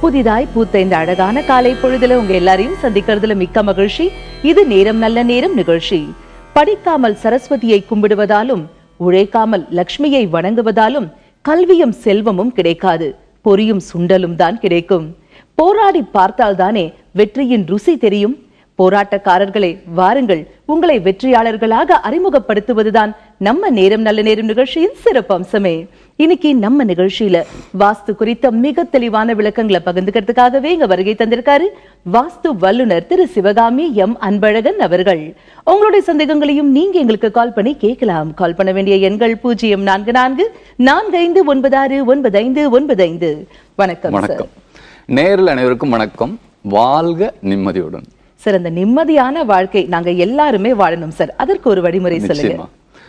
புதிதாய் பூத்த இந்த அழகான காலை பொழுதுல உங்க எல்லாரையும் சந்திக்கிறதுல மிக்க மகிழ்ச்சி இது நேரம் நல்ல நேரம் நிகழ்ச்சி படிக்காமல் சரஸ்வதியை கும்பிடுவதாலும் உழைக்காமல் லக்ஷ்மியை வணங்குவதாலும் கல்வியும் செல்வமும் கிடைக்காது பொரியும் சுண்டலும் தான் கிடைக்கும் போராடி பார்த்தால்தானே வெற்றியின் ருசி தெரியும் போராட்டக்காரர்களே வாருங்கள் உங்களை வெற்றியாளர்களாக அறிமுகப்படுத்துவதுதான் நம்ம நேரம் நல்ல நேரம் நிகழ்ச்சியின் சிறப்பு அம்சமே இன்னைக்கு நம்ம நிகழ்ச்சியில வாஸ்து குறித்த மிக தெளிவான விளக்கங்களை பகிர்ந்துக்கிறதுக்காகவே இங்க வருகை தந்திருக்காரு வாஸ்து வல்லுனர் திரு சிவகாமி எம் அன்பழகன் அவர்கள் உங்களுடைய சந்தேகங்களையும் நீங்க எங்களுக்கு கால் பண்ணி கேட்கலாம் கால் பண்ண வேண்டிய எண்கள் பூஜ்ஜியம் நான்கு நான்கு நான்கு ஐந்து ஒன்பது ஆறு ஒன்பது ஐந்து ஒன்பது ஐந்து வணக்கம் சார் வணக்கம் நேரில் அனைவருக்கும் வணக்கம் வாழ்க நிம்மதியுடன் சார் அந்த நிம்மதியான வாழ்க்கை நாங்க எல்லாருமே வாழணும் சார் அதற்கு ஒரு வழிமுறை சொல்லுங்க நிச்சயமா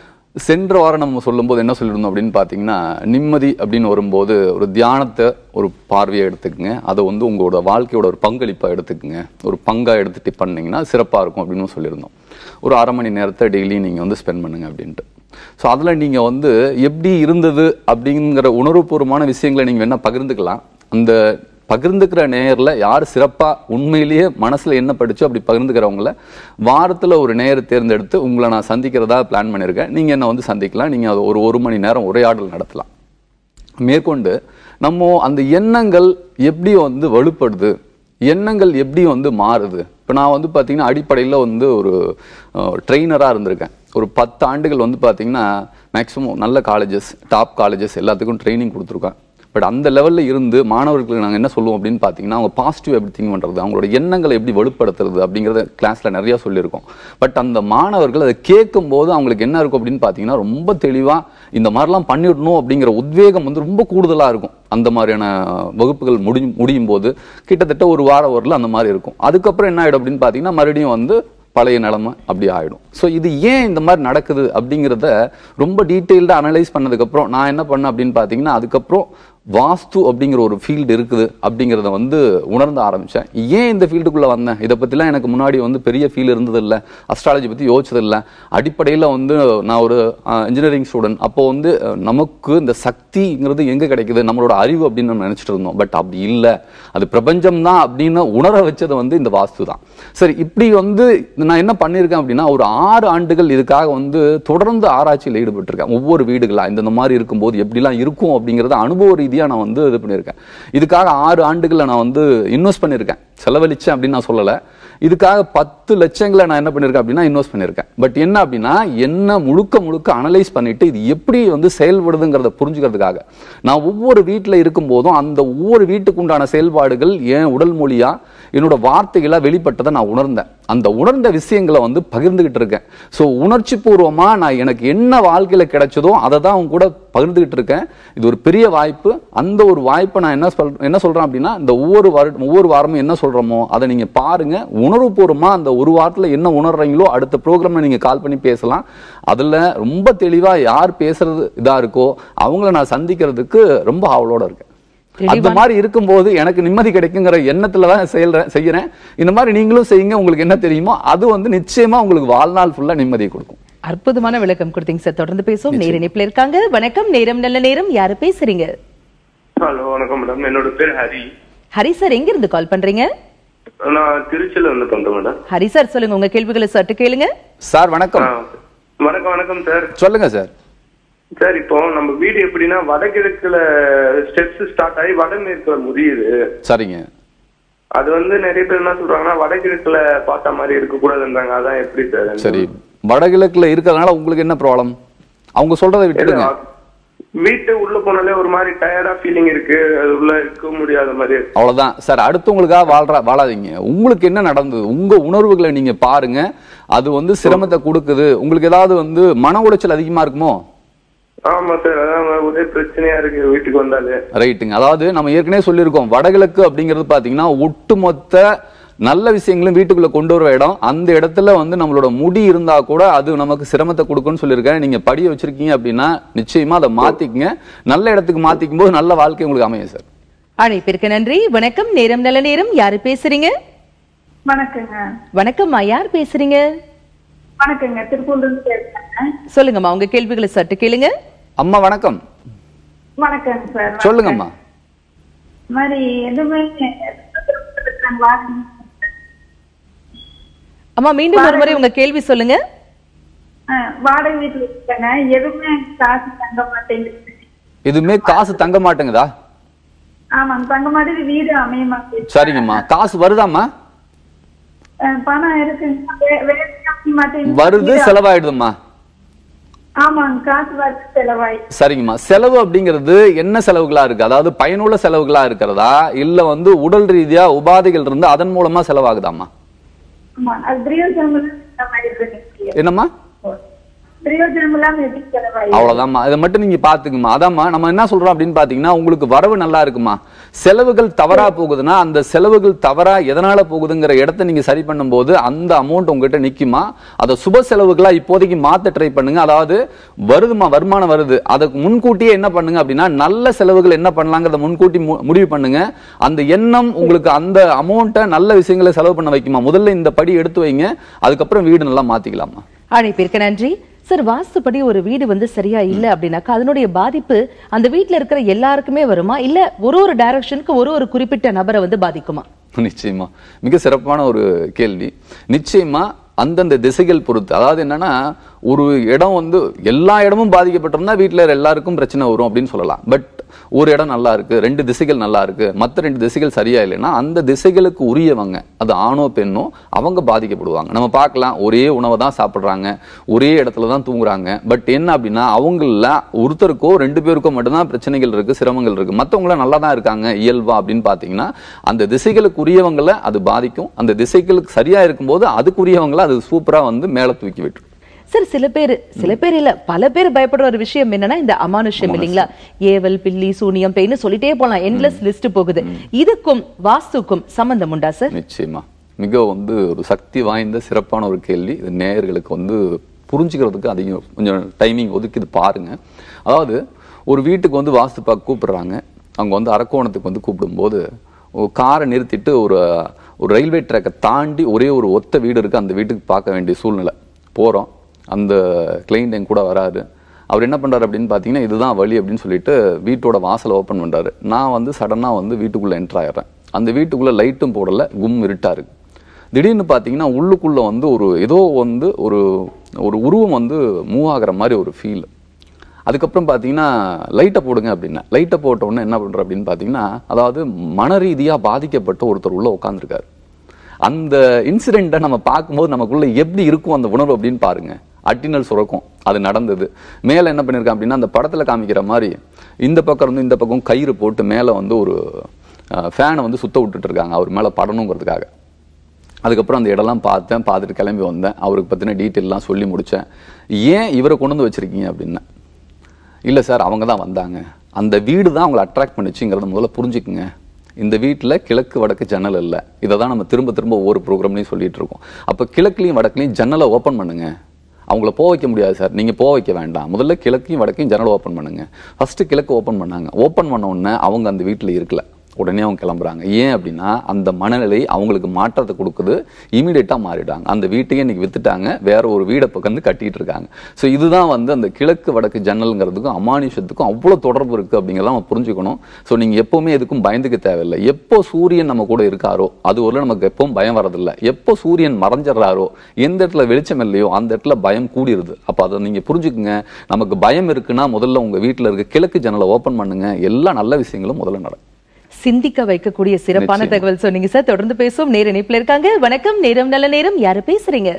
சென்ற வாரம் நம்ம சொல்லும்போது என்ன சொல்லியிருந்தோம் அப்படின்னு பார்த்தீங்கன்னா நிம்மதி அப்படின்னு வரும்போது ஒரு தியானத்தை ஒரு பார்வையை எடுத்துக்கங்க அதை வந்து உங்களோட வாழ்க்கையோட ஒரு பங்களிப்பாக எடுத்துக்கங்க ஒரு பங்காக எடுத்துட்டு பண்ணீங்கன்னா சிறப்பாக இருக்கும் அப்படின்னு சொல்லியிருந்தோம் ஒரு அரை மணி நேரத்தை டெய்லி நீங்கள் வந்து ஸ்பெண்ட் பண்ணுங்க அப்படின்ட்டு ஸோ அதில் நீங்கள் வந்து எப்படி இருந்தது அப்படிங்கிற உணர்வுபூர்வமான விஷயங்களை நீங்கள் வேணால் பகிர்ந்துக்கலாம் அந்த பகிர்ந்துக்கிற நேரில் யார் சிறப்பாக உண்மையிலேயே மனசில் என்ன படிச்சோ அப்படி பகிர்ந்துக்கிறவங்கள வாரத்தில் ஒரு நேரம் தேர்ந்தெடுத்து உங்களை நான் சந்திக்கிறதா பிளான் பண்ணியிருக்கேன் நீங்கள் என்ன வந்து சந்திக்கலாம் நீங்கள் அது ஒரு ஒரு மணி நேரம் உரையாடல் நடத்தலாம் மேற்கொண்டு நம்ம அந்த எண்ணங்கள் எப்படி வந்து வலுப்படுது எண்ணங்கள் எப்படி வந்து மாறுது இப்போ நான் வந்து பார்த்தீங்கன்னா அடிப்படையில் வந்து ஒரு ட்ரெயினராக இருந்திருக்கேன் ஒரு பத்து ஆண்டுகள் வந்து பார்த்தீங்கன்னா மேக்ஸிமம் நல்ல காலேஜஸ் டாப் காலேஜஸ் எல்லாத்துக்கும் ட்ரைனிங் கொடுத்துருக்கேன் பட் அந்த லெவலில் இருந்து மாணவர்களுக்கு நாங்கள் என்ன சொல்லுவோம் அப்படின்னு பார்த்தீங்கன்னா அவங்க பாசிட்டிவ் எப்படி திங்க் பண்ணுறது அவங்களோட எண்ணங்களை எப்படி வலுப்படுத்துறது அப்படிங்கிறத கிளாஸில் நிறையா சொல்லியிருக்கோம் பட் அந்த மாணவர்கள் அதை கேட்கும்போது அவங்களுக்கு என்ன இருக்கும் அப்படின்னு பார்த்தீங்கன்னா ரொம்ப தெளிவாக இந்த மாதிரிலாம் பண்ணிடணும் அப்படிங்கிற உத்வேகம் வந்து ரொம்ப கூடுதலாக இருக்கும் அந்த மாதிரியான வகுப்புகள் முடி முடியும் போது கிட்டத்தட்ட ஒரு வாரம் வரல அந்த மாதிரி இருக்கும் அதுக்கப்புறம் என்ன ஆகிடும் அப்படின்னு பார்த்தீங்கன்னா மறுபடியும் வந்து பழைய நிலைமை அப்படி ஆயிடும் ஸோ இது ஏன் இந்த மாதிரி நடக்குது அப்படிங்கிறத ரொம்ப டீட்டெயில்டாக அனலைஸ் பண்ணதுக்கப்புறம் நான் என்ன பண்ணேன் அப்படின்னு பார்த்தீங்கன்னா அதுக்கப்புறம் வாஸ்து அப்படிங்கிற ஒரு ஃபீல்டு இருக்குது அப்படிங்கிறத வந்து உணர்ந்த ஆரம்பித்தேன் ஏன் இந்த ஃபீல்டுக்குள்ளே வந்தேன் இதை பற்றிலாம் எனக்கு முன்னாடி வந்து பெரிய ஃபீல் இருந்தது இல்லை அஸ்ட்ராலஜி பற்றி யோசிச்சது இல்லை அடிப்படையில் வந்து நான் ஒரு இன்ஜினியரிங் ஸ்டூடெண்ட் அப்போ வந்து அஹ், நமக்கு இந்த சக்திங்கிறது எங்கே கிடைக்குது நம்மளோட அறிவு அப்படின்னு நம்ம நினச்சிட்டு இருந்தோம் பட் அப்படி இல்லை அது பிரபஞ்சம் தான் அப்படின்னு உணர வச்சது வந்து இந்த வாஸ்து தான் சரி இப்படி வந்து நான் என்ன பண்ணியிருக்கேன் அப்படின்னா ஒரு ஆறு ஆண்டுகள் இதுக்காக வந்து தொடர்ந்து ஆராய்ச்சியில் ஈடுபட்டிருக்கேன் ஒவ்வொரு வீடுகளா இந்த மாதிரி இருக்கும்போது எப்படிலாம் இருக்கும் அப்படிங்கிறத அனுபவ ரீதியாக நான் வந்து இது பண்ணியிருக்கேன் இதுக்காக ஆறு ஆண்டுகளில் நான் வந்து இன்வெஸ்ட் பண்ணியிருக்கேன் செலவழிச்சேன் அப்படின்னு நான் சொல்லலை இதுக்காக பத்து லட்சங்களை நான் என்ன பண்ணியிருக்கேன் அப்படின்னா இன்வெஸ்ட் பண்ணியிருக்கேன் பட் என்ன அப்படின்னா என்ன முழுக்க முழுக்க அனலைஸ் பண்ணிட்டு இது எப்படி வந்து செயல்படுதுங்கிறத புரிஞ்சுக்கிறதுக்காக நான் ஒவ்வொரு வீட்டில் இருக்கும்போதும் அந்த ஒவ்வொரு வீட்டுக்கு உண்டான செயல்பாடுகள் என் உடல் மொழியா என்னோட வார்த்தைகளா வெளிப்பட்டதை நான் உணர்ந்தேன் அந்த உணர்ந்த விஷயங்களை வந்து பகிர்ந்துகிட்டு இருக்கேன் ஸோ உணர்ச்சி பூர்வமா நான் எனக்கு என்ன வாழ்க்கையில கிடைச்சதோ அதை தான் அவங்க கூட பகிர்ந்துகிட்டு இருக்கேன் இது ஒரு பெரிய வாய்ப்பு அந்த ஒரு வாய்ப்பை நான் என்ன சொல் என்ன சொல்றேன் அப்படின்னா இந்த ஒவ்வொரு வார ஒவ்வொரு வாரமும் என்ன சொல்றோமோ அதை நீங்க பாருங்க உணர்வுபூர்வமா அந்த ஒரு வாரத்துல என்ன உணர்றீங்களோ அடுத்த ப்ரோக்ராம்ல நீங்க கால் பண்ணி பேசலாம் அதுல ரொம்ப தெளிவா யார் பேசுறது இதா இருக்கோ அவங்கள நான் சந்திக்கிறதுக்கு ரொம்ப ஆவலோட இருக்கேன் அந்த மாதிரி இருக்கும்போது எனக்கு நிம்மதி கிடைக்குங்கிற எண்ணத்துல தான் செயல்றேன் செய்யறேன் இந்த மாதிரி நீங்களும் செய்யுங்க உங்களுக்கு என்ன தெரியுமோ அது வந்து நிச்சயமா உங்களுக்கு வாழ்நாள் ஃபுல்லா நிம்மதியை கொடுக்கும் அற்புதமான விளக்கம் கொடுத்தீங்க சார் தொடர்ந்து பேசுவோம் நேர இணைப்புல இருக்காங்க வணக்கம் நேரம் நல்ல நேரம் யாரு பேசுறீங்க ஹலோ வணக்கம் மேடம் என்னோட பேர் ஹரி ஹரி சார் எங்க இருந்து கால் பண்றீங்க நான் திருச்சியில இருந்து பண்றேன் மேடம் ஹரி சார் சொல்லுங்க உங்க கேள்விகளை சட்டு கேளுங்க சார் வணக்கம் ஆ, வணக்கம் வணக்கம் சார் சொல்லுங்க சார் சார் இப்போ நம்ம வீடு எப்படின்னா வடகிழக்குல ஸ்டெப்ஸ் ஸ்டார்ட் ஆகி வடமேற்குல முடியுது சரிங்க அது வந்து நிறைய பேர் என்ன சொல்றாங்கன்னா வடகிழக்குல பார்த்த மாதிரி இருக்க கூடாதுன்றாங்க அதான் எப்படி சார் சரி வடகிழக்குல இருக்கிறதுனால உங்களுக்கு என்ன ப்ராப்ளம் அவங்க சொல்றதை விட்டுடுங்க வீட்டு உள்ள போனாலே ஒரு மாதிரி டயர்டா ஃபீலிங் இருக்கு அது உள்ள இருக்க முடியாத மாதிரி இருக்கு. அவ்வளவுதான் சார் அடுத்தவங்களுக்காக வாழ்ற வாழாதீங்க உங்களுக்கு என்ன நடந்தது உங்க உணர்வுகளை நீங்க பாருங்க அது வந்து சிரமத்தை கொடுக்குது உங்களுக்கு ஏதாவது வந்து மன உளைச்சல் அதிகமா இருக்குமோ ஆமா சார் அதான் ஒரே பிரச்சனையா இருக்கு வீட்டுக்கு வந்தாலே ரைட்டுங்க அதாவது நம்ம ஏற்கனவே சொல்லியிருக்கோம் வடகிழக்கு அப்படிங்கிறது பாத்தீங்கன்னா ஒட்டுமொத்த நல்ல விஷயங்களும் வீட்டுக்குள்ள கொண்டு வர இடம் அந்த இடத்துல வந்து நம்மளோட முடி இருந்தா கூட அது நமக்கு சிரமத்தை கொடுக்கும்னு சொல்லியிருக்கேன் நீங்க படிய வச்சிருக்கீங்க அப்படின்னா நிச்சயமா அதை மாத்திக்கங்க நல்ல இடத்துக்கு மாத்திக்கும் போது நல்ல வாழ்க்கை உங்களுக்கு அமையும் சார் அழைப்பிற்கு நன்றி வணக்கம் நேரம் நல்ல நேரம் யாரு பேசுறீங்க வணக்கங்க வணக்கம்மா யார் பேசுறீங்க வணக்கங்க திருப்பூர்ல இருந்து பேசுறேங்க சொல்லுங்கம்மா உங்க கேள்விகளை சட்டு கேளுங்க அம்மா வணக்கம் வணக்கங்க சார் சொல்லுங்கம்மா இந்த மாதிரி எதுவுமே வாடகை அம்மா மீண்டும் ஒரு முறை உங்க கேள்வி சொல்லுங்க ஆ, வாடகை வீட்டுல இருக்கேங்க எதுவுமே காசு தங்க மாட்டேங்குது எதுவுமே காசு தங்க மாட்டேங்குதா ஆமாங்க தங்க மாட்டேங்குது வீடு அமைய மாட்டேங்குது சரிங்கம்மா காசு வருதாம்மா ஆ, பணம் இருக்குங்க வே- வேலை அமைய மாட்டேங்குது வருது வீடு- செலவாயிடுதும்மா ஆமாங்க காசு வருது செலவாய் சரிங்கம்மா செலவு அப்படிங்கிறது என்ன செலவுகளா இருக்கு அதாவது பயனுள்ள செலவுகளா இருக்கிறதா இல்ல வந்து உடல் ரீதியா உபாதைகள் இருந்து அதன் மூலமா செலவாகுதாம்மா ஆமா அது பிரயோஜனம் இல்லாம இந்த மாதிரி இருக்கு என்னம்மா பிரயோஜனம் இல்லாம எப்படி செலவாய் அவ்வளவுதாம்மா இதை மட்டும் நீங்க பாத்துக்குமா அதாம்மா நம்ம என்ன சொல்றோம் அப்படின்னு பாத்தீங்கன்னா உங்களுக்கு வரவு நல்லா இருக்குமா செலவுகள் தவறா போகுதுன்னா அந்த செலவுகள் தவறா எதனால போகுதுங்கிற இடத்த நீங்க சரி பண்ணும்போது அந்த அமௌண்ட் உங்ககிட்ட நிக்குமா அதை சுப செலவுகளா இப்போதைக்கு மாத்த ட்ரை பண்ணுங்க அதாவது வருதுமா வருமானம் வருது அதுக்கு முன்கூட்டியே என்ன பண்ணுங்க அப்படின்னா நல்ல செலவுகள் என்ன பண்ணலாங்கிறத முன்கூட்டி மு- முடிவு பண்ணுங்க அந்த எண்ணம் உங்களுக்கு அந்த அமௌண்ட்டை நல்ல விஷயங்களை செலவு பண்ண வைக்குமா முதல்ல இந்த படி எடுத்து வைங்க அதுக்கப்புறம் வீடு நல்லா மாத்திக்கலாமா அழைப்பிற்கு நன்றி சார் வாஸ்துப்படி ஒரு வீடு வந்து சரியா இல்ல அப்படின்னாக்கா அதனுடைய பாதிப்பு அந்த வீட்ல இருக்கிற எல்லாருக்குமே வருமா இல்ல ஒரு ஒரு டைரக்ஷனுக்கு ஒரு ஒரு குறிப்பிட்ட நபரை வந்து பாதிக்குமா நிச்சயமா மிக சிறப்பான ஒரு கேள்வி நிச்சயமா அந்தந்த திசைகள் பொறுத்து அதாவது என்னன்னா ஒரு இடம் வந்து எல்லா இடமும் பாதிக்கப்பட்டிருந்தா வீட்டுல எல்லாருக்கும் பிரச்சனை வரும் அப்படின்னு சொல்லலாம் பட் ஒரு இடம் நல்லா இருக்கு ரெண்டு திசைகள் நல்லா இருக்கு மத்த ரெண்டு திசைகள் சரியா இல்லைன்னா அந்த திசைகளுக்கு உரியவங்க அது ஆணோ பெண்ணோ அவங்க பாதிக்கப்படுவாங்க நம்ம பார்க்கலாம் ஒரே உணவை தான் சாப்பிடுறாங்க ஒரே இடத்துல தான் தூங்குறாங்க பட் என்ன அப்படின்னா அவங்கள ஒருத்தருக்கோ ரெண்டு பேருக்கோ மட்டும்தான் பிரச்சனைகள் இருக்கு சிரமங்கள் இருக்கு மத்தவங்களாம் நல்லா தான் இருக்காங்க இயல்பா அப்படின்னு பாத்தீங்கன்னா அந்த திசைகளுக்கு உரியவங்களை அது பாதிக்கும் அந்த திசைகளுக்கு சரியா இருக்கும்போது அதுக்குரியவங்களை அது சூப்பரா வந்து மேல தூக்கி விட்டுரும் சார் சில பேர் சில பேர் இல்ல பல பேர் பயப்படுற ஒரு விஷயம் என்னன்னா இந்த அமானுஷ்யம் இல்லைங்களா ஏவல் பில்லி சூனியம் பேய்னு சொல்லிட்டே போலாம் என்லெஸ் லிஸ்ட் போகுது இதுக்கும் வாஸ்துக்கும் சம்பந்தம் உண்டா சார் நிச்சயமா மிக வந்து ஒரு சக்தி வாய்ந்த சிறப்பான ஒரு கேள்வி இது நேயர்களுக்கு வந்து புரிஞ்சுக்கிறதுக்கு அதிகம் கொஞ்சம் டைமிங் ஒதுக்கி இது பாருங்க அதாவது ஒரு வீட்டுக்கு வந்து வாஸ்து பார்க்க கூப்பிடுறாங்க அவங்க வந்து அரக்கோணத்துக்கு வந்து கூப்பிடும்போது ஒரு காரை நிறுத்திட்டு ஒரு ஒரு ரயில்வே ட்ராக்கை தாண்டி ஒரே ஒரு ஒத்த வீடு இருக்கு அந்த வீட்டுக்கு பார்க்க வேண்டிய சூழ்நிலை போறோம் அந்த கிளைண்ட் என் கூட வராரு அவர் என்ன பண்றாரு அப்படின்னு பார்த்தீங்கன்னா இதுதான் வழி அப்படின்னு சொல்லிட்டு வீட்டோட வாசலை ஓப்பன் பண்றாரு நான் வந்து சடனாக வந்து வீட்டுக்குள்ள என்டர் ஆயிடுறேன் அந்த வீட்டுக்குள்ள லைட்டும் போடல கும் இருட்டா இருக்கு திடீர்னு பார்த்தீங்கன்னா உள்ளுக்குள்ள வந்து ஒரு ஏதோ வந்து ஒரு ஒரு உருவம் வந்து மூவ் ஆகுற மாதிரி ஒரு ஃபீல் அதுக்கப்புறம் பார்த்தீங்கன்னா லைட்டை போடுங்க அப்படின்னா லைட்டை போட்ட உடனே என்ன பண்ற அப்படின்னு பார்த்தீங்கன்னா அதாவது மன ரீதியா பாதிக்கப்பட்ட ஒருத்தர் உள்ள உட்காந்துருக்காரு அந்த இன்சிடெண்ட்டை நம்ம பார்க்கும்போது நமக்குள்ள எப்படி இருக்கும் அந்த உணர்வு அப்படின்னு பாருங்க அட்டினல் சுரக்கும் அது நடந்தது மேல என்ன பண்ணிருக்கான் அப்படின்னா அந்த படத்துல காமிக்கிற மாதிரி இந்த பக்கம் இருந்து இந்த பக்கம் கயிறு போட்டு மேல வந்து ஒரு ஃபேனை வந்து சுத்த விட்டுட்டு இருக்காங்க அவர் மேல படணுங்கிறதுக்காக அதுக்கப்புறம் அந்த இடம்லாம் பார்த்தேன் பார்த்துட்டு கிளம்பி வந்தேன் அவருக்கு பற்றின டீட்டெயிலாம் சொல்லி முடித்தேன் ஏன் இவரை கொண்டு வந்து வச்சிருக்கீங்க அப்படின்னா இல்லை சார் அவங்க தான் வந்தாங்க அந்த வீடு தான் அவங்களை அட்ராக்ட் பண்ணுச்சுங்கிறத முதல்ல புரிஞ்சுக்குங்க இந்த வீட்டில் கிழக்கு வடக்கு ஜன்னல் இல்லை இதை தான் நம்ம திரும்ப திரும்ப ஒவ்வொரு ப்ரோக்ராம்லையும் சொல்லிட்டு இருக்கோம் அப்போ கிழக்குலையும் வடக்குலையும் ஜன்னலை ஓப்பன் பண்ணுங்க அவங்கள போக வைக்க முடியாது சார் நீங்கள் போக வைக்க வேண்டாம் முதல்ல கிழக்கையும் வடக்கையும் ஜன்னலை ஓப்பன் பண்ணுங்க ஃபர்ஸ்ட் கிழக்கு ஓப்பன் பண்ணாங்க ஓப்பன் பண்ண உடனே அவங்க அந்த வீட்டில் இருக்கல உடனே அவங்க கிளம்புறாங்க ஏன் அப்படின்னா அந்த மனநிலை அவங்களுக்கு மாற்றத்தை கொடுக்குது இமீடியட்டா மாறிட்டாங்க அந்த வீட்டையே இன்னைக்கு வித்துட்டாங்க வேற ஒரு வீடை பக்கம் கட்டிட்டு இருக்காங்க ஸோ இதுதான் வந்து அந்த கிழக்கு வடக்கு ஜன்னல்ங்கிறதுக்கும் அமானுஷத்துக்கும் அவ்வளோ தொடர்பு இருக்கு அப்படிங்கிறத நம்ம புரிஞ்சுக்கணும் ஸோ நீங்க எப்பவுமே எதுக்கும் பயந்துக்க தேவையில்லை எப்போ சூரியன் நம்ம கூட இருக்காரோ அது ஒரு நமக்கு எப்பவும் பயம் வரதில்லை எப்போ சூரியன் மறைஞ்சிடுறாரோ எந்த இடத்துல வெளிச்சம் இல்லையோ அந்த இடத்துல பயம் கூடிருது அப்போ அதை நீங்க புரிஞ்சுக்குங்க நமக்கு பயம் இருக்குன்னா முதல்ல உங்க வீட்டில் இருக்க கிழக்கு ஜன்னலை ஓப்பன் பண்ணுங்க எல்லா நல்ல விஷயங்களும் முதல்ல நடக்கும் சிந்திக்க வைக்கக்கூடிய சிறப்பான நிச்சயமா. தகவல் சொன்னீங்க சார் தொடர்ந்து பேசுவோம் நேர இணைப்புல இருக்காங்க வணக்கம் நேரம் நல்ல நேரம் யாரு பேசுறீங்க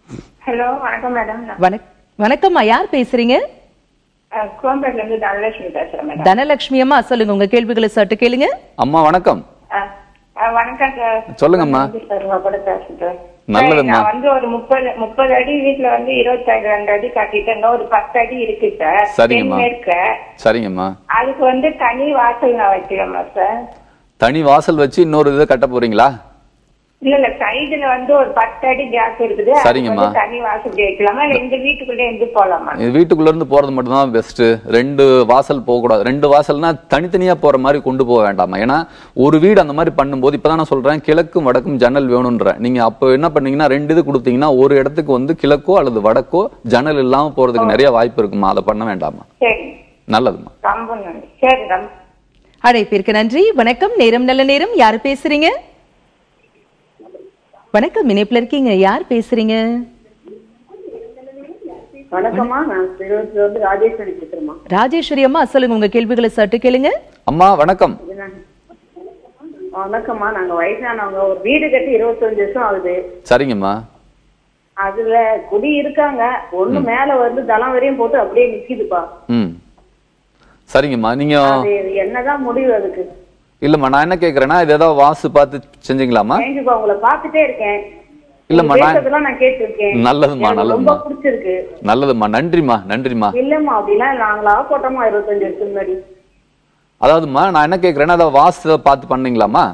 ஹலோ வணக்கம் மேடம் நான் வணக் வணக்கம்மா யார் பேசுறீங்க அஹ், குரோம்பேட்ல இருந்து தனலட்சுமி பேசுறேன் மேடம் தனலட்சுமி அம்மா சொல்லுங்க உங்க கேள்விகளை சட்டு கேளுங்க அம்மா வணக்கம் அஹ், அஹ், வணக்கம் சார் சொல்லுங்கம்மா. சார் உங்க கூட பேசுறேன் நல்லதும்மா. நான் வந்து ஒரு முப்பது முப்பது அடி வீட்டுல வந்து இருபத்தி ரெண்டு அடி கட்டிட்டேன் இன்னும் ஒரு பத்து அடி இருக்கு சார் சரிங்கம்மா. தென்மேற்க சரிங்கம்மா அதுக்கு வந்து தனி வாசல் நான் வைக்கிறேம்மா சார் தனி வாசல் வச்சு இன்னொரு இதை கட்ட போறீங்களா இல்ல இல்ல சைடுல வந்து ஒரு பத்து அடி கேப் இருக்குது அதுக்கு சரிங்கம்மா. வந்து தனி வாசல் வைக்கலாமா இல்ல இந்த வீட்டுக்குள்ளே இருந்து போலாமா இது வீட்டுக்குள்ள இருந்து போறது மட்டும்தான் பெஸ்ட் ரெண்டு வாசல் போக கூடாது ரெண்டு வாசல்னா தனித்தனியா போற மாதிரி கொண்டு போக வேண்டாமா ஏன்னா ஒரு வீடு அந்த மாதிரி பண்ணும்போது இப்பதான் நான் சொல்றேன் கிழக்கும் வடக்கும் ஜன்னல் வேணும்ன்ற நீங்க அப்போ என்ன பண்ணீங்கன்னா ரெண்டு இது கொடுத்தீங்கன்னா ஒரு இடத்துக்கு வந்து கிழக்கோ அல்லது வடக்கோ ஜன்னல் இல்லாம போறதுக்கு நிறைய வாய்ப்பு இருக்குமா அதை பண்ண வேண்டாமா சரி நல்லதுமா ரொம்ப நன்றி சரி ரொம்ப அழைப்பிற்கு நன்றி வணக்கம் நேரம் நல்ல நேரம் யார் பேசுறீங்க வணக்கம் இணைப்புல இருக்கீங்க யார் பேசுறீங்க வணக்கம்மா நான் திருவள்ளூர்ல இருந்து ராஜேஸ்வரி பேசுறேம்மா ராஜேஸ்வரி அம்மா சொல்லுங்க உங்க கேள்விகளை சட்டு கேளுங்க அம்மா வணக்கம் இது நான்- வணக்கம்மா நாங்க வயசானவங்க ஒரு வீடு கட்டி இருபத்தஞ்சு வருஷம் ஆகுது சரிங்கம்மா அதுல குடி இருக்காங்க ஒண்ணு மேல வந்து தளம் வரையும் போட்டு அப்படியே நிக்குதுப்பா ம் சரிங்கம்மா நீங்க அது என்னதான் முடிவு அதுக்கு இல்லம்மா நான் என்ன கேக்குறேன்னா இது ஏதாவது வாசு பார்த்து செஞ்சீங்களாம்மா தேங்க்யூப்பா உங்களை பாத்துட்டே இருக்கேன் இல்லம்மா, நீங்க நான்- பேசுறதெல்லாம் நான் கேட்டிருக்கேன் நல்லதும்மா, எனக்கு நல்லதும்மா. ரொம்ப பிடிச்சிருக்கு நல்லதும்மா நன்றிம்மா நன்றிம்மா இல்லம்மா அப்படிலாம் நாங்களா போட்டோமா இருபத்தஞ்சு வருஷம் முன்னாடி அதாவதும்மா நான் என்ன கேக்குறேன்னா அதை வாசு பார்த்து பண்ணீங்களாம்மா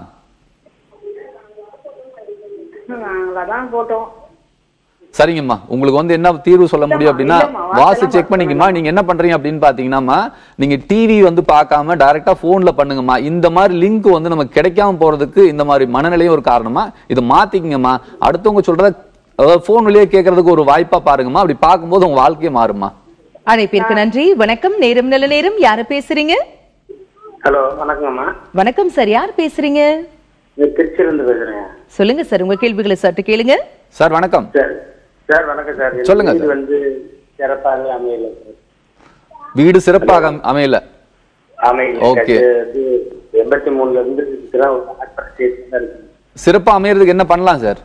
நாங்களா தான் போட்டோம் சரிங்கம்மா உங்களுக்கு வந்து என்ன தீர்வு சொல்ல முடியும் அப்படின்னா இல்லம்மா, வாசு வாசெல்லாம் செக் பண்ணிக்கமா நீங்க என்ன பண்றீங்க அப்படின்னு பாத்தீங்கன்னாம்மா நீங்க டிவி வந்து பார்க்காம டைரக்டா போன்ல பண்ணுங்கம்மா இந்த மாதிரி லிங்க் வந்து நமக்கு கிடைக்காம போறதுக்கு இந்த மாதிரி மனநிலையும் ஒரு காரணமா இதை மாத்திக்கங்கம்மா அடுத்தவங்க சொல்றத அதாவது போன் வழியே கேட்கறதுக்கு ஒரு வாய்ப்பா பாருங்கம்மா அப்படி பார்க்கும்போது உங்க வாழ்க்கையே மாறுமா அழைப்பிற்கு நன்றி வணக்கம் நேரம் நல்ல நேரம் யார் பேசுறீங்க ஹலோ வணக்கங்கம்மா வணக்கம் சார் யார் பேசுறீங்க நான் திருச்சியிலிருந்து பேசுறேன் சொல்லுங்க சார் உங்க கேள்விகளை சட்டு கேளுங்க சார் வணக்கம் சார் சார் வணக்கம் சார் எனக்கு சொல்லுங்க வீடு சார். வந்து சிறப்பாக அமையல சார் வீடு சிறப்பாக அமையல அமையல Okay. அது வந்து எண்பத்தி மூணுல இருந்து இருக்கிற ஒரு ஆட்பட ஸ்டேஜ் தான் இருக்கு சிறப்பா அமையறதுக்கு என்ன பண்ணலாம் சார்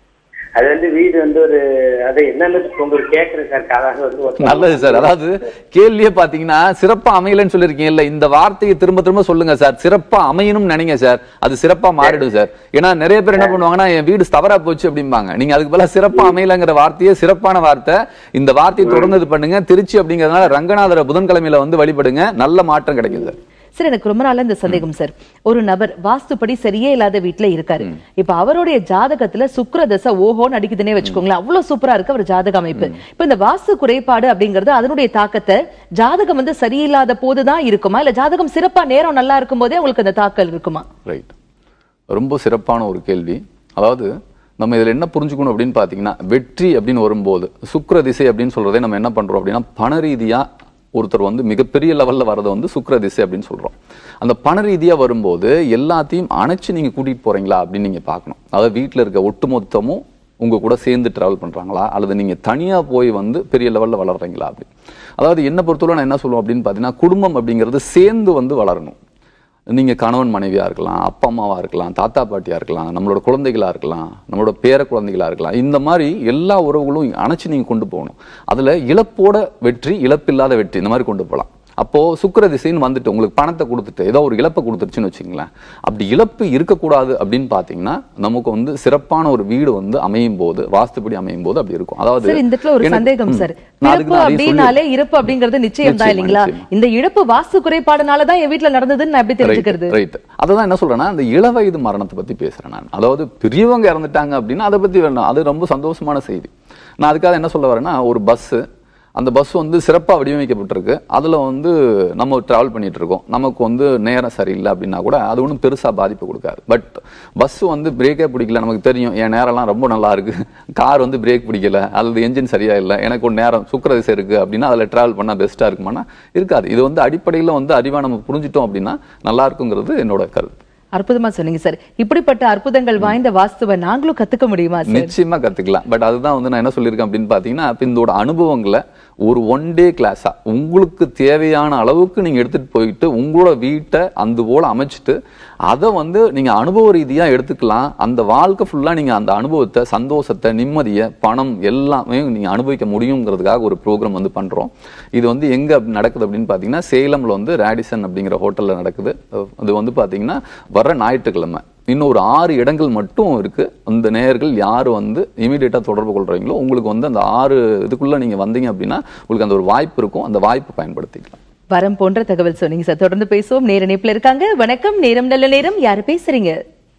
அது வந்து வீடு வந்து ஒரு அது என்னன்னு உங்களுக்கு கேட்கறேன் சார் கதாக வந்து ஒரு- நல்லது சார் அதாவது கேள்வியே பாத்தீங்கன்னா சிறப்பா அமையலன்னு சொல்லிருக்கீங்கல்ல இந்த வார்த்தையை திரும்ப திரும்ப சொல்லுங்க சார் சிறப்பா அமையணும்னு நினைங்க சார் அது சிறப்பா மாறிடும் சார் ஏன்னா நிறைய பேர் என்ன பண்ணுவாங்கன்னா என் வீடு தவறா போச்சு அப்படிம்பாங்க நீங்க அதுக்கு பதிலா சிறப்பா அமையலங்கிற வார்த்தையே சிறப்பான வார்த்தை இந்த வார்த்தையை தொடர்ந்து இது பண்ணுங்க திருச்சி அப்படிங்கறதுனால ரங்கநாதர புதன்கிழமையில வந்து வழிபடுங்க நல்ல மாற்றம் கிடைக்கும் சார் சார் எனக்கு ரொம்ப நாளா இந்த சந்தேகம் சார் ஒரு நபர் வாஸ்துப்படி சரியே இல்லாத வீட்ல இருக்காரு இப்ப அவருடைய ஜாதகத்துல சுக்கிர தசை ஓஹோன்னு அடிக்குதுன்னே வச்சுக்கோங்களேன் அவ்வளவு சூப்பரா இருக்கு அவர் ஜாதக அமைப்பு இப்ப இந்த வாஸ்து குறைபாடு அப்படிங்கிறது அதனுடைய தாக்கத்தை ஜாதகம் வந்து சரியில்லாத போதுதான் இருக்குமா இல்ல ஜாதகம் சிறப்பா நேரம் நல்லா இருக்கும் போதே உங்களுக்கு அந்த தாக்கல் இருக்குமா ரைட் ரொம்ப சிறப்பான ஒரு கேள்வி அதாவது நம்ம இதில் என்ன புரிஞ்சுக்கணும் அப்படின்னு பார்த்தீங்கன்னா வெற்றி அப்படின்னு வரும்போது சுக்கிர திசை அப்படின்னு சொல்றதே நம்ம என்ன பண்றோம் அப்படின்னா பண ரீதியா ஒருத்தர் வந்து மிகப்பெரிய லெவல்ல வரதை வந்து சுக்கிர திசை அப்படின்னு சொல்றோம் அந்த பண ரீதியா வரும்போது எல்லாத்தையும் அணைச்சு நீங்க கூட்டிட்டு போறீங்களா அப்படின்னு நீங்க பார்க்கணும் அதாவது வீட்டில் இருக்க ஒட்டுமொத்தமும் உங்க கூட சேர்ந்து டிராவல் பண்றாங்களா அல்லது நீங்க தனியா போய் வந்து பெரிய லெவல்ல வளர்றீங்களா அப்படி அதாவது என்ன பொறுத்தவரை நான் என்ன சொல்லுவேன் அப்படின்னு பார்த்தீங்கன்னா குடும்பம் அப்படிங்கிறது சேர்ந்து வந்து வளரணும் நீங்க கணவன் மனைவியா இருக்கலாம் அப்பா அம்மாவா இருக்கலாம் தாத்தா பாட்டியா இருக்கலாம் நம்மளோட குழந்தைகளா இருக்கலாம் நம்மளோட பேர குழந்தைகளா இருக்கலாம் இந்த மாதிரி எல்லா உறவுகளும் அணைச்சு நீங்க கொண்டு போகணும் அதுல இழப்போட வெற்றி இழப்பில்லாத வெற்றி இந்த மாதிரி கொண்டு போகலாம் அப்போ சுக்கிர திசைன்னு வந்துட்டு உங்களுக்கு பணத்தை கொடுத்துட்டு ஏதோ ஒரு இழப்பை கொடுத்துருச்சுன்னு வச்சுங்களேன் அப்படி இழப்பு இருக்கக்கூடாது அப்படின்னு பாத்தீங்கன்னா நமக்கு வந்து சிறப்பான ஒரு வீடு வந்து அமையும் போது வாஸ்துப்படி அமையும் போது அப்படி இருக்கும் அதாவது சார் இந்த இடத்துல ஒரு எனக்கு- சந்தேகம் ம். சார் நான் அதுக்கு பிறப்பு தான் அதையும் சொல்லி- அப்படின்னாலே இறப்பு அப்படிங்கிறது நிச்சயம் தான் நிச்சயமா, இல்லைங்களா நிச்சயமா. இந்த இழப்பு வாஸ்து குறைபாடுனாலதான் என் வீட்டுல நடந்ததுன்னு நான் எப்படி தெரிஞ்சுக்கிறது ரைட் அததான் என்ன சொல்றேன்னா அந்த இளவயது மரணத்தை பத்தி பேசுறேன் நான் அதாவது பெரியவங்க இறந்துட்டாங்க அப்படின்னா அதை பத்தி வேணும் அது ரொம்ப சந்தோஷமான செய்தி நான் அதுக்காக என்ன சொல்ல வரேன்னா ஒரு பஸ் அந்த பஸ் வந்து சிறப்பாக வடிவமைக்கப்பட்டிருக்கு அதில் வந்து நம்ம ட்ராவல் பண்ணிட்டு இருக்கோம் நமக்கு வந்து நேரம் சரியில்லை அப்படின்னா கூட அது ஒன்றும் பெருசாக பாதிப்பு கொடுக்காது பட் பஸ் வந்து பிரேக்கே பிடிக்கல நமக்கு தெரியும் என் நேரம்லாம் ரொம்ப நல்லா இருக்கு கார் வந்து பிரேக் பிடிக்கல அல்லது என்ஜின் சரியா இல்லை எனக்கு ஒரு நேரம் சுக்கர திசை இருக்கு அப்படின்னா அதில் ட்ராவல் பண்ணால் பெஸ்ட்டாக இருக்குமானா இருக்காது இது வந்து அடிப்படையில் வந்து அறிவா நம்ம புரிஞ்சிட்டோம் அப்படின்னா நல்லா இருக்குங்கிறது என்னோட கருத்து அற்புதமா சொன்னீங்க சார் இப்படிப்பட்ட அற்புதங்கள் வாய்ந்த வாஸ்துவை நாங்களும் கத்துக்க முடியுமா சார் நிச்சயமா கத்துக்கலாம் பட் அதுதான் வந்து நான் என்ன சொல்லியிருக்கேன் அப்படின்னு பாத்தீங்கன்னா இப்ப இதோட அனுபவங்களை ஒரு ஒன் டே கிளாஸா உங்களுக்கு தேவையான அளவுக்கு நீங்க எடுத்துட்டு போயிட்டு உங்களோட வீட்டை அந்த போல அமைச்சிட்டு அதை வந்து நீங்க அனுபவ ரீதியா எடுத்துக்கலாம் அந்த வாழ்க்கை ஃபுல்லா நீங்க அந்த அனுபவத்தை சந்தோஷத்தை நிம்மதியை பணம் எல்லாமே நீங்க அனுபவிக்க முடியுங்கிறதுக்காக ஒரு ப்ரோக்ராம் வந்து பண்றோம் இது வந்து எங்க அப்படி நடக்குது அப்படின்னு பாத்தீங்கன்னா சேலம்ல வந்து ரேடிசன் அப்படிங்கிற ஹோட்டல்ல நடக்குது அது வந்து பாத்தீங்கன்னா வர ஞாயிற்றுக்கிழமை இன்னும் ஒரு ஆறு இடங்கள் மட்டும் இருக்கு அந்த நேயர்கள் யார் வந்து இமீடியட்டா தொடர்பு கொள்றீங்களோ உங்களுக்கு வந்து அந்த ஆறு இதுக்குள்ள நீங்க வந்தீங்க அப்படின்னா உங்களுக்கு அந்த ஒரு வாய்ப்பு இருக்கும் அந்த வாய்ப்பை பயன்படுத்திக்கலாம் வரம் போன்ற தகவல் சொன்னீங்க சார் தொடர்ந்து பேசுவோம் நேர இணைப்புல இருக்காங்க வணக்கம் நேரம் நல்ல நேரம் யாரு பேசுறீங்க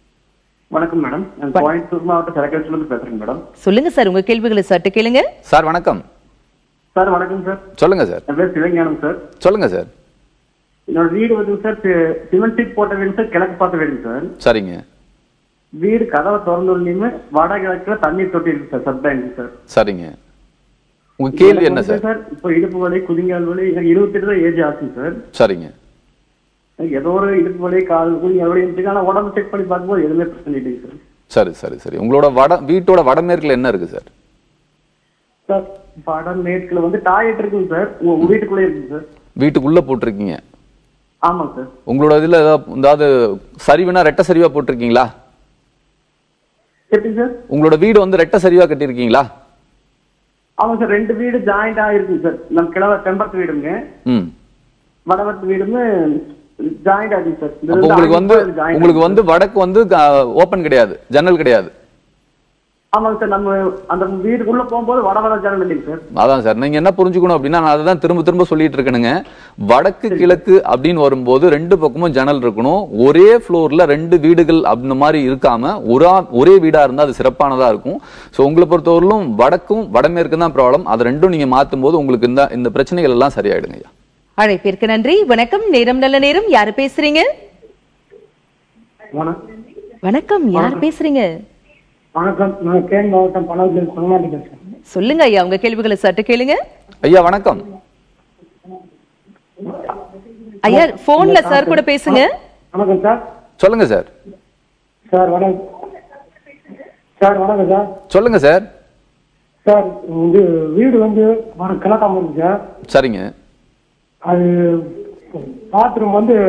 வணக்கம் மேடம் நான் கோயம்புத்தூர் மாவட்ட செலக்கேஸ்ல இருந்து பேசுறேன் மேடம் சொல்லுங்க சார் உங்க கேள்விகளை சட்டு கேளுங்க சார் வணக்கம் சார் வணக்கம் சார் சொல்லுங்க சார் என் பேர் சிவஞானம் சார் சொல்லுங்க சார் என்னோட வீடு வந்து சார் சி- சிமெண்ட் சீட் போட்ட வீடு சார் கிழக்கு பார்த்த வீடு சார் சரிங்க வீடு கதவை திறந்து உடனேயுமே வடகிழக்குல தண்ணி தொட்டி இருக்கு சார் சப்டாங்க சார் சரிங்க உங்க கேள்வி என்ன எனக்கு சார் வந்து சார் இப்போ இடுப்பு வலி குதிங்கால் வலி எனக்கு இருபத்தெட்டு தான் ஏஜ் ஆச்சு சார் சரிங்க ஏதோ ஒரு இடுப்பு வலி கால் வலி எப்படி இருந்துச்சு ஆனா உடம்பு செக் பண்ணி பார்க்கும்போது எதுவுமே பிரச்சனை இல்லைங்க சார் சரி சரி சரி உங்களோட வட வீட்டோட வடமேற்குல என்ன இருக்கு சார் சார் வடம் மேற்குல வந்து டாய்லெட் இருக்குங்க சார் உங்க வீட்டுக்குள்ளே இருக்குங்க சார் வீட்டுக்குள்ள போட்டிருக்கீங்க ஆமாங்க சார் உங்களோட இதுல ஏதாவது ஏதாவது சரிவுனா ரெட்டை சரிவா போட்டிருக்கீங்களா எப்படி சார் உங்களோட வீடு வந்து ரெட்டை சரிவா கட்டியிருக்கீங்களா ஆமாங்க சார் ரெண்டு வீடு ஜாயிண்ட் ஆயிருக்குங்க சார் நம்ம கிழவ தெம்பத்து வீடுங்க ம் வடவத்து வீடுமே ஜாயிண்ட் ஆகுங்க சார் இது அப்போ உங்களுக்கு வந்து joint உங்களுக்கு ஆகுது. வந்து வடக்கு வந்து ஓபன் கிடையாது ஜன்னல் கிடையாது ஆமாங்க சார் நம்ம அந்த வீட்டுக்குள்ள போகும்போது வட வட ஜனம் இல்லைங்க சார் அதான் சார் நீங்க என்ன புரிஞ்சுக்கணும் அப்படின்னா நான் அதுதான் திரும்ப திரும்ப சொல்லிட்டு இருக்கேனுங்க வடக்கு கிழக்கு அப்படின்னு வரும்போது ரெண்டு பக்கமும் ஜன்னல் இருக்கணும் ஒரே ஃப்ளோர்ல ரெண்டு வீடுகள் அந்த மாதிரி இருக்காம ஒரு ஒரே வீடா இருந்தா அது சிறப்பானதா இருக்கும் ஸோ உங்களை பொறுத்தவரையிலும் வடக்கும் வடமேற்கு தான் ப்ராப்ளம் அது ரெண்டும் நீங்க மாத்தும் போது உங்களுக்கு இந்த இந்த பிரச்சனைகள் எல்லாம் சரியாயிடுங்க ஐயா அழைப்பிற்கு நன்றி வணக்கம் நேரம் நல்ல நேரம் யாரு பேசுறீங்க வணக்கம் வணக்கம் யார் பேசுறீங்க வணக்கம் நான் கேன் மாவட்டம் பணத்தில் சுகமாட்டி பேசுறேன் சொல்லுங்க ஐயா உங்க கேள்விகளை சட்டு கேளுங்க ஐயா வணக்கம் ஐயா போன்ல சார் கூட பேசுங்க வணக்கம் சார் சொல்லுங்க சார் சார் வணக்கம் சார் வணக்கம் சார் சொல்லுங்க சார் சார் இது வீடு வந்து வர கிழக்காம இருக்கு சார் சரிங்க அது பாத்ரூம் வந்து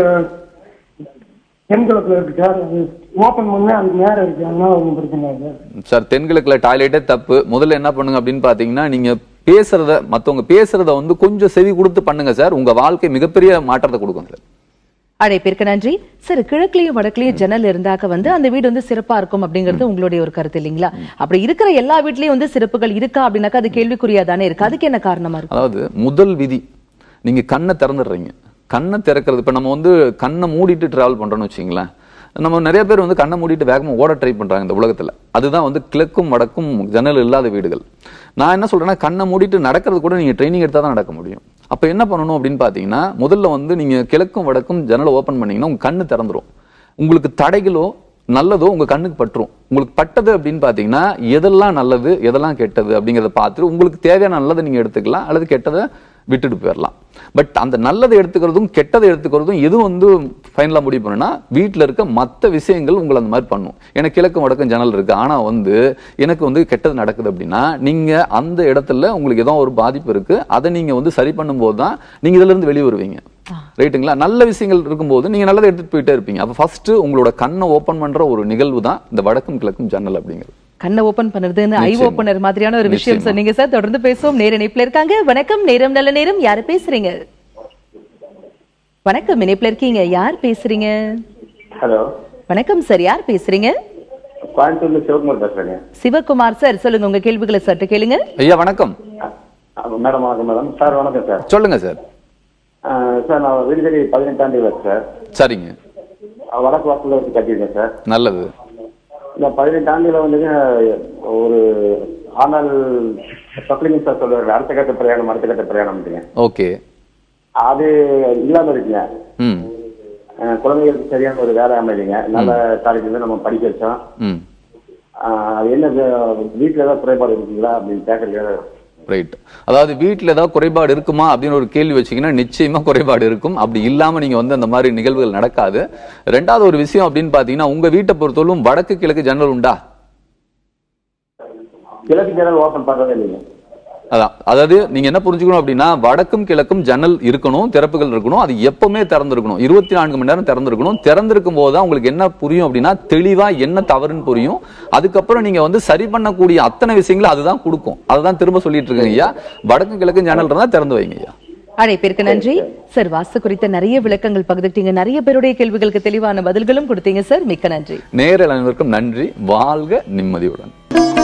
தென்கிழக்குல இருக்கு சார் அது ஓப்பன் பண்ண அதுக்கு நேரம் இருக்கு அதனால ஒன்றும் பிரச்சனை இல்லை சார் சார் தென்கிழக்குல டாய்லெட்டே தப்பு முதல்ல என்ன பண்ணுங்க அப்படின்னு பாத்தீங்கன்னா நீங்க பேசுறத மத்தவங்க பேசுறத வந்து கொஞ்சம் செவி கொடுத்து பண்ணுங்க சார் உங்க வாழ்க்கை மிகப்பெரிய மாற்றத்தை கொடுக்கும் சார் அழைப்பிற்கு நன்றி சார் கிழக்குலயும் வடக்குலயும் ஜன்னல் இருந்தாக்க வந்து அந்த வீடு வந்து சிறப்பா இருக்கும் அப்படிங்கிறது உங்களுடைய ஒரு கருத்து இல்லைங்களா அப்படி இருக்கிற எல்லா வீட்லயும் வந்து சிறப்புகள் இருக்கா அப்படின்னாக்கா அது கேள்விக்குறியா தானே இருக்கு அதுக்கு என்ன காரணமா இருக்கும் அதாவது முதல் விதி நீங்க கண்ணை திறந்துடுறீங்க கண்ணை திறக்கிறது இப்ப நம்ம வந்து கண்ணை மூடிட்டு டிராவல் பண்றோம்னு வச்சுங்களேன் நம்ம நிறைய பேர் வந்து கண்ணை மூடிட்டு வேகமா ஓட ட்ரை பண்றாங்க இந்த உலகத்துல அதுதான் வந்து கிழக்கும் வடக்கும் ஜன்னல் இல்லாத வீடுகள் நான் என்ன சொல்றேன்னா கண்ணை மூடிட்டு நடக்கிறது கூட நீங்க ட்ரைனிங் எடுத்தா தான் நடக்க முடியும் அப்ப என்ன பண்ணணும் அப்படின்னு பாத்தீங்கன்னா முதல்ல வந்து நீங்க கிழக்கும் வடக்கும் ஜன்னலை ஓபன் பண்ணீங்கன்னா உங்க கண்ணு திறந்துரும் உங்களுக்கு தடைகளோ நல்லதோ உங்க கண்ணுக்கு பட்டுரும் உங்களுக்கு பட்டது அப்படின்னு பாத்தீங்கன்னா எதெல்லாம் நல்லது எதெல்லாம் கெட்டது அப்படிங்கறத பார்த்துட்டு உங்களுக்கு தேவையான நல்லதை நீங்க எடுத்துக்கலாம் அல்லது கெட்டதை விட்டுட்டு போயிடலாம் பட் அந்த நல்லதை எடுத்துக்கிறதும் கெட்டதை எடுத்துக்கிறதும் எது வந்து ஃபைனலாக முடிவு பண்ணுன்னா வீட்டில் இருக்க மற்ற விஷயங்கள் உங்களை அந்த மாதிரி பண்ணும் எனக்கு கிழக்கும் வடக்கும் ஜன்னல் இருக்கு ஆனா வந்து எனக்கு வந்து கெட்டது நடக்குது அப்படின்னா நீங்க அந்த இடத்துல உங்களுக்கு ஏதோ ஒரு பாதிப்பு இருக்கு அதை நீங்க வந்து சரி பண்ணும்போது தான் நீங்க இதுல இருந்து வெளியே வருவீங்க ரைட்டுங்களா நல்ல விஷயங்கள் இருக்கும்போது நீங்க நல்லதை எடுத்துட்டு போயிட்டே இருப்பீங்க அப்ப ஃபர்ஸ்ட் உங்களோட கண்ணை ஓபன் பண்ற ஒரு நிகழ்வு தான் இந்த வடக்கும் கிழக்கும் ஜன்னல் அப்படிங்கிறது கண்ணை ஓபன் பண்ணுறதுன்னு ஐ நிச்சயமா. ஓபனர் மாதிரியான ஒரு விஷயம் நிச்சயமா. சொன்னீங்க சார் தொடர்ந்து பேசுவோம் நேர இணைப்புல இருக்காங்க வணக்கம் நேரம் நல்ல நேரம் யாரு பேசுறீங்க வணக்கம் இணைப்புல இருக்கீங்க யார் பேசுறீங்க ஹலோ வணக்கம் சார் யார் பேசுறீங்க கோயம்புத்தூர்ல சிவகுமார் பேசுறேங்க சிவகுமார் சார் சொல்லுங்க உங்க கேள்விகளை சற்று கேளுங்க ஐயா வணக்கம் மேடம் வணக்கம் மேடம் சார் வணக்கம் சார் சொல்லுங்க சார் ஆஹ் சார் நான் வீடு கட்டி பதினெட்டாம் தேதி சார் சரிங்க வடக்கு வாசல்ல வச்சு கட்டியிருக்கேன் சார் நல்லது இந்த பதினெட்டு ஆண்டுல வந்துங்க ஒரு ஆனால் சப்ளிமெண்ட் சார் சொல்லுவாரு அடுத்த கட்ட பிரயாணம் அடுத்த கட்ட பிரயாணம்ட்டுங்க ஓகே அது இல்லாம இருக்குங்க ம் அஹ் குழந்தைகளுக்கு சரியான ஒரு வேலை அமைதிங்க நல்ல காலேஜ்ல நம்ம படிக்க வச்சோம் ம் அஹ் அது என்ன வீட்டுல ஏதாவது குறைபாடு இருக்குங்களா அப்படின்னு கேட்கறதுக்காக ரைட் அதாவது வீட்டில் ஏதாவது குறைபாடு இருக்குமா அப்படின்னு ஒரு கேள்வி வச்சீங்கன்னா நிச்சயமா குறைபாடு இருக்கும் அப்படி இல்லாம நீங்க வந்து அந்த மாதிரி நிகழ்வுகள் நடக்காது ரெண்டாவது ஒரு விஷயம் அப்படின்னு பாத்தீங்கன்னா உங்க வீட்டை பொறுத்தவரைக்கும் வடக்கு கிழக்கு ஜன்னல் உண்டா கிழக்கு ஜன்னல் ஓபன் பண்றதே இல்லைங்க அதான் அதாவது நீங்க என்ன புரிஞ்சுக்கணும் அப்படின்னா வடக்கும் கிழக்கும் ஜன்னல் இருக்கணும் திறப்புகள் இருக்கணும் அது எப்பவுமே திறந்திருக்கணும் இருபத்தி நான்கு மணி நேரம் திறந்திருக்கணும் திறந்திருக்கும் போது தான் உங்களுக்கு என்ன புரியும் அப்படின்னா தெளிவா என்ன தவறுன்னு புரியும் அதுக்கப்புறம் நீங்க வந்து சரி பண்ணக்கூடிய அத்தனை விஷயங்களும் அதுதான் கொடுக்கும் அதுதான் திரும்ப சொல்லிட்டு இருக்கேன் ஐயா வடக்கு கிழக்கும் ஜன்னல் இருந்தா திறந்து வைங்க ஐயா அழைப்பிற்கு நன்றி சார் வாஸ்து குறித்த நிறைய விளக்கங்கள் பகிர்ந்துட்டீங்க நிறைய பேருடைய கேள்விகளுக்கு தெளிவான பதில்களும் கொடுத்தீங்க சார் மிக்க நன்றி நேரில் அனைவருக்கும் நன்றி வாழ்க நிம்மதியுடன்